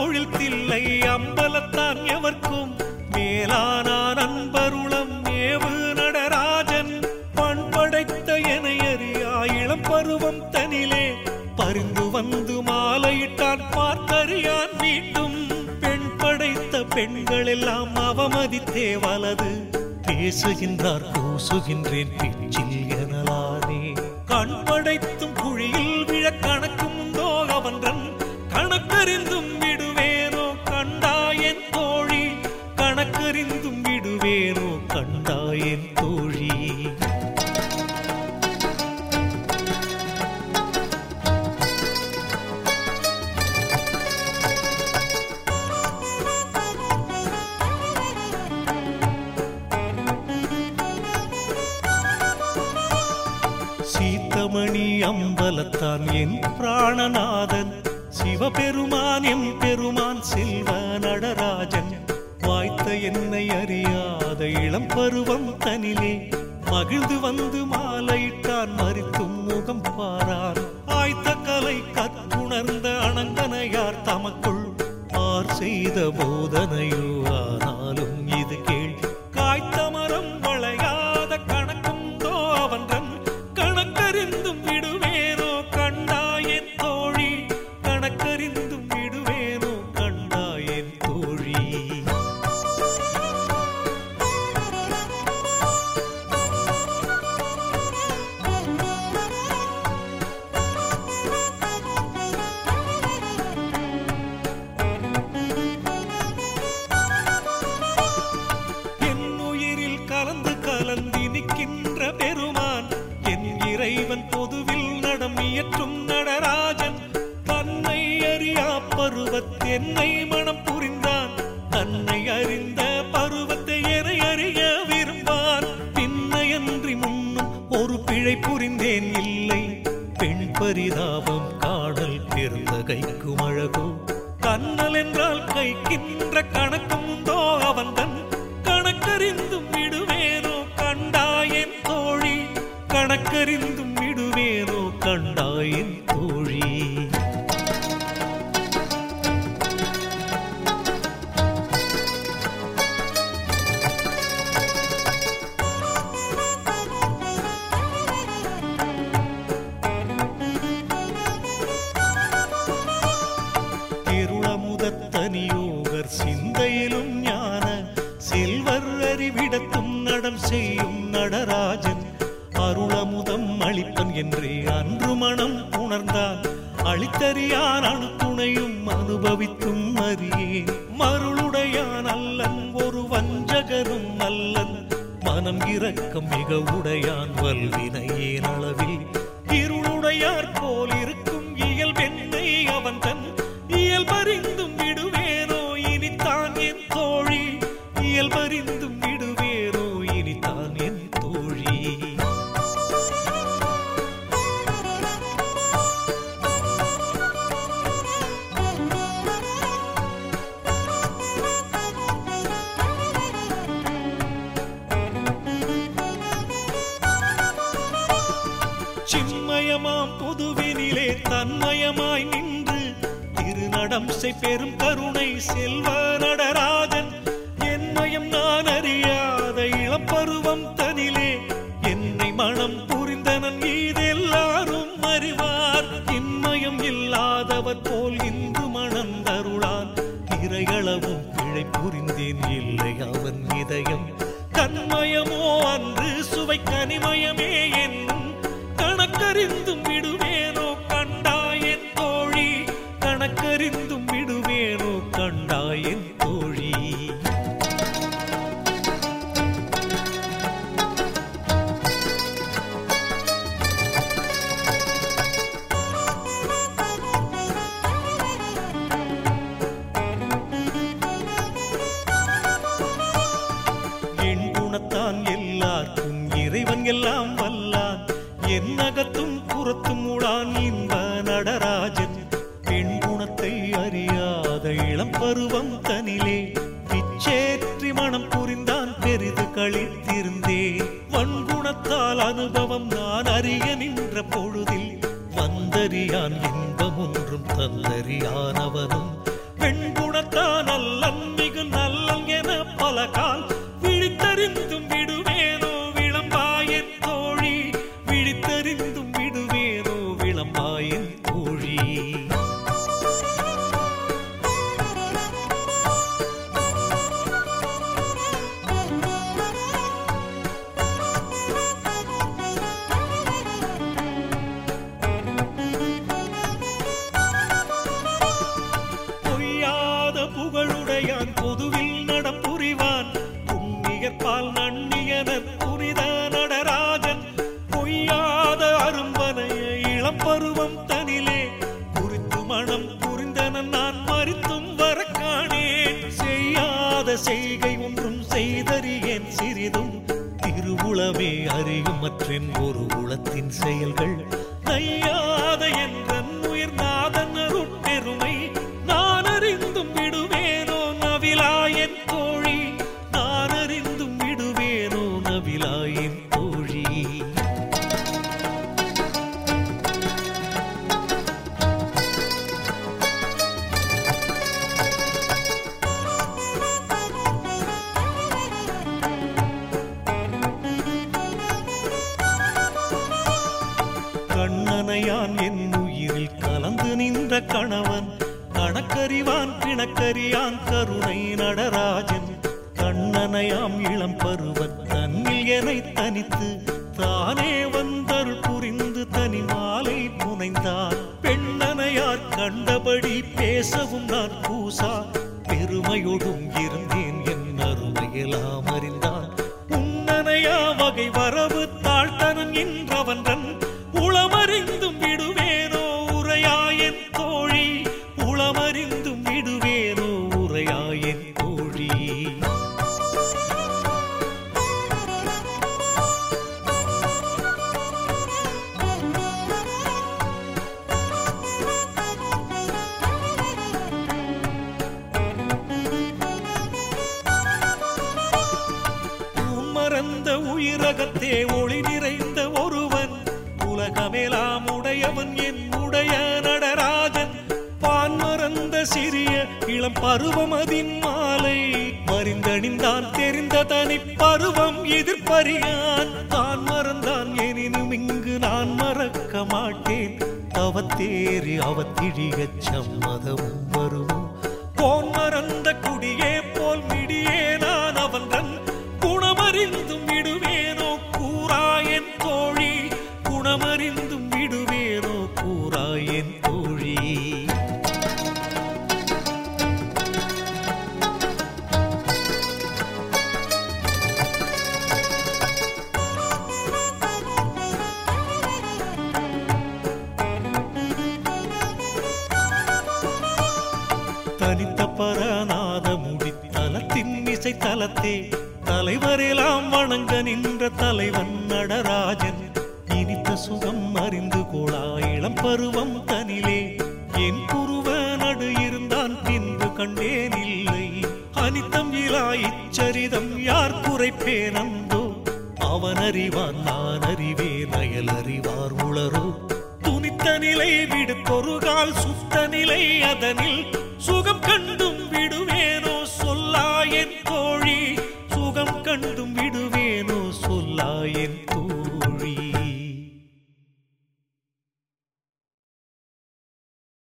பொழில் தில்லை அம்பலத்தான் எவர்க்கும் மேலானான் அன்பருளம் ஏவு நடராஜன் பண்படைத்த என அறியா இளம் பருவம் தனிலே பரிந்து வந்து மாலையிட்டான் பார்த்தறியான் மீண்டும் பெண் படைத்த பெண்கள் எல்லாம் அவமதித்தே வலது பேசுகின்றார் கூசுகின்றேன் பிச்சில் எனலானே கண் படைத்தும் குழியில் விழ கணக்கும் உண்டோ அவன்றன் கணக்கறிந்தும் விடுவேனோ கண்டாயன் தோழி கணக்கறிந்தும் விடுவேனோ கண்டாயன் தோழி சீத்தமணி அம்பலத்தான் என் பிராணநாதன் சிவபெருமான் எம் பெருமான் செல்வ நடராஜன் வாய்த்த என்னை அறியாத இளம் பருவம் தனிலே மகிழ்ந்து வந்து மாலையிட்டான் மறித்தும் முகம் பாரான் ஆய்த்த கலை கற்றுணர்ந்த அனங்கனையார் தமக்குள் ஆர் செய்த போதனையோ ஆனாலும் இது கேள் காய்த்த மரம் வளையாத கணக்கும் தோவன்றன் கணக்கறிந்தும் விடுவேனோ கண்டாயன் தோழி கணக்கறிந்தும் விடுவேனோ கண்டாயன் தோழி என் உயிரில் கலந்து கலந்து நிற்கின்ற பெருமான் என் இறைவன் பொதுவில் நடம் இயற்றும் நடராஜன் தன்னை அறியா பருவத் என்னை மனம் புரிந்தான் தன்னை அறிந்த பருவத்தை என அறிய விரும்பான் பின்னையன்றி முன்னும் ஒரு பிழை புரிந்தேன் இல்லை பெண் பரிதாபம் காணல் பிறந்த கைக்கும் அழகோ கண்ணல் என்றால் கைக்கின்ற கணக்கும் உண்டோ அவன்தன் கணக்கறிந்தும் விடுவேனோ கண்டாயன் தோழி கணக்கறிந்தும் விடுவேனோ கண்டாயன் தோழி இருளமுதத்தனியோகர் சிந்தையிலும் ஞான செல்வர் அறிவிடத்தும் நடம் செய்யும் நடராஜன் அருளமுதம் அளிப்பன் என்றே அன்று மனம் உணர்ந்தான் அளித்தறியான் அணுத்துணையும் அனுபவித்தும் அறியேன் மருளுடையான் அல்லன் ஒரு வஞ்சகனும் அல்லன் மனம் இரக்கம் மிக உடையான் வல்வினையேன் அளவில் இருளுடையார் போல் இருக்கும் இயல்பென்னை அவன் தன் இயல்பறிந்தும் விடுவேனோ இனித்தான் என் தோழி இயல்பறிந்தும் விடுவேனோ இனித்தான் என் தோழி சின்மயமாம் புதுவினிலே தன்மயமாய் நின்று திருநடம் செய் பெரும் கருணை செல்வ நடராஜன் என்னையும் நான் அறியாத இளப்பருவம் தனிலே என்னை மனம் புரிந்தனன் இதெல்லாரும் அறிவார் இன்மயம் இல்லாதவர் போல் இன்று மணந்தருளான் இறையளவும் பிழை புரிந்தேன் இல்லை அவன் இதயம் கண்மயமோ அன்று சுவை கனிமயமே என்னும் கணக்கறிந்தும் விடுவேனோ கண்டாயன் தோழி கணக்கறிந்தும் விடுவேனோ கண்டாயன் தோழி என் குணத்தான் எல்லாருக்கும் இறைவன் எல்லாம் வல்லான் என்னகத்தும் புறத்தும் உடான் இன்ப நடராஜன் பெண் குணத்தை அறியாத இளம் பருவம் தனிலே பிச்சேற்றி மனம் புரிந்தான் பெரிது கழித்திருந்தேன் வன்குணத்தால் அனுபவம் நான் அறிய நின்ற பொழுதில் வந்தறியான் இன்பம் ஒன்றும் தந்தறியானவனும் பெண் குணத்தான் நல்லன் மிகு நல்லன் என பல கால் விழித்தறிந்தும் விடுவேனோ விளம்பாயன் தோழி விழித்தறிந்தும் விடுவேனோ விளம்பாயன் தோழி பொய்யாத புகழுடையான் பொதுவில் நடம் புரிவான் புண்ணியற்பால் நன்னியனர் புனித நடராஜன் பொய்யாத அரும்பனைய இளம்பருவம் தனிலே குறித்து மனம் புரிந்தனன் நான் மறித்தும் வரக்கானேன் செய்யாத செய்கை ஒன்றும் செய்தறியேன் சிறிதும் திருவுளமே அறியும் மற்றின் ஒரு உளத்தின் செயல்கள் நையாத என்றன் உயிர் நாதன் அருட்பெருமை நான் அறிந்தும் விடுவேனோ நவிலாயன் தோழி நான் அறிந்தும் விடுவேனோ நவிலாயன் தோழி கண்ணனையான் என் உயிரில் கலந்து நின்ற கணவன் கணக்கறிவான் பிணக்கறியான் கருணை நடராஜன் கண்ணனையாம் இளம் பருவத் தன்னில் எனை தனித்து தானே வந்தருள் புரிந்து தனி மாலை புனைந்தான் பெண்ணனையார் கண்டபடி பேசவும் நான் பூசா பெருமையோடும் இருந்தேன் என் அருமையெல்லாம் அறிந்தான் உன்னனையா வகை வரவு தாழ்த்தனன் என்றவன்றன் உளமறிந்தும் விடுவேனோ உரையாயன் தோழி உளமறிந்தும் விடுவேனோ உரையாயன் தோழி மறந்த உயிரகத்தே ஒளி நிறைந்த ஒருவன் உலகமெல்லாம் உடையவன் என் உடைய நடராஜன் பான் மறந்த சிறிய இளம் பருவம் அதின் மாலை மறிந்தணிந்தான் தெரிந்த தனி பருவம் எதிர்ப்பறியான் தான் மறந்தான் எனினும் இங்கு நான் மறக்க மாட்டேன் அவத்தேறி அவத்திழிகச் சம்மதமும் வருவோம் போன் மறந்த குடியே போல் மிடியே நான் அவன்றன் குணமறிந்தும் விடுவேனோ கூறாயன் தோழி குணமறிந்தும் விடுவேனோ கூறாயன் தோழி தனித்த பரநாத முடி தலத்தின் இசை தலத்தே தலைவரெல்லாம் வணங்க நின்ற தலைவன் நடராஜன் இனித்த சுகம் அறிந்து கோளா இளம் பருவம் தனிலே என் புருவ நடு இருந்தான் பின்பு கண்டேன் இல்லை அனித்தம் இலா இச்சரிதம் யார் குறைப்பேன் அந்தோ அவன் அறிவான் நான் அறிவேன் அயல் அறிவார் உளரோ துணித்த நிலை விடுத்தொரு கால் சுத்த நிலை அதனில் சுகம் கண்டும் விடுவேனோ சொல்லாயன் தோழி சுகம் கண்டும் விடுவேன்